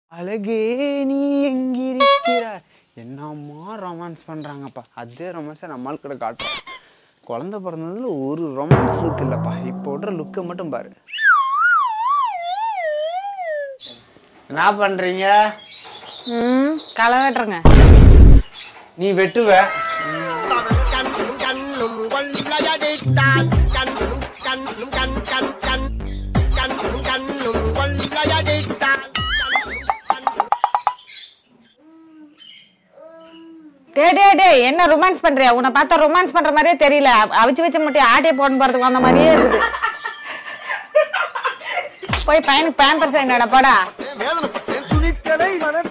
அழகே நீ எங்கிருக்கிறாய் என்னம்மா ரொமான்ஸ் பண்றாங்கப்பா அதே ரொமான்ஸை நம்மால் கூட காட்டுறோம் குழந்தை பிறந்ததுல ஒரு ரொமான்ஸ் லுக் இல்லப்பா இப்போ விட்ற லுக்கை மட்டும் பாரு என்ன பண்றீங்க ம் களை வெட்டுறேங்க நீ வெட்டுவ கண்ணும் கண்ணும் கொள்ளையடித்தால் கண்ணும் கண்ணும் கண் கண் கண் கண்ணும் கண்ணும் கொள்ளையடித்தால் டே டே டே என்ன ரொமான்ஸ் பண்றியா உன்னை பார்த்தா ரொமான்ஸ் பண்ற மாதிரியே தெரியல அ- அவிச்சு வச்ச முட்டையை ஆட்டையை போட்டு போறதுக்கு வந்த மாதிரியே இருக்குது போய் பையனுக்கு பேம்பர்ஸ் என்னடா போடா வேதனைப்பட்டேன் துணிக்கடை மனதை